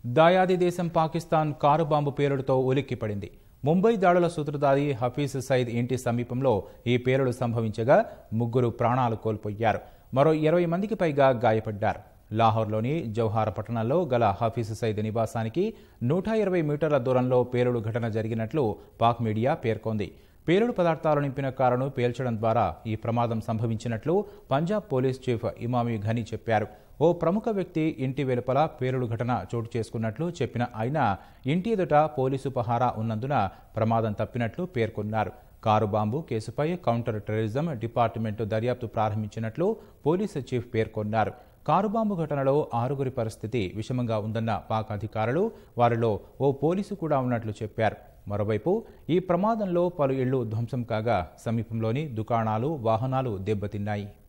దాయాది దేశం Pakistan car bomb పేలుడుతో ఉలిక్కిపడింది ముంబై దాడుల సూత్రధారి హఫీజ్ సయీద్ ఇంటి సమీపంలో ఈ పేలుడు సంభవించగా ముగ్గురు ప్రాణాలు కోల్పోయారు మరో ఇరవై మందికి పైగా గాయపడ్డారు లాహోర్లోని జౌహార్ పట్టణంలో గల హఫీజ్ సయీద్ నివాసానికి నూట ఇరవై మీటర్ల దూరంలో పేలుడు ఘటన జరిగినట్లు పాక్ మీడియా పేర్కొంది పేలుడు పదార్థాలు నింపిన కారును పేల్చడం ద్వారా ఈ ప్రమాదం సంభవించినట్లు పంజాబ్ పోలీస్ చీఫ్ ఇమామి ఘని చెప్పారు ఓ ప్రముఖ వ్యక్తి ఇంటి వెలుపల పేలుడు ఘటన చోటు చేసుకున్నట్లు చెప్పిన ఆయన ఇంటి ఎదుట పోలీసు పహారా ఉన్నందున ప్రమాదం తప్పినట్లు పేర్కొన్నారు కారు బాంబు కేసుపై కౌంటర్ టెర్రరిజం డిపార్ట్మెంటు దర్యాప్తు ప్రారంభించినట్లు పోలీసు చీఫ్ పేర్కొన్నారు కారు బాంబు ఘటనలో ఆరుగురి పరిస్థితి విషమంగా ఉందన్న పాక్ అధికారులు వారిలో ఓ పోలీసు కూడా ఉన్నట్లు చెప్పారు మరోవైపు ఈ ప్రమాదంలో పలు ఇళ్లు ధ్వంసం కాగా సమీపంలోని దుకాణాలు వాహనాలు దెబ్బతిన్నాయి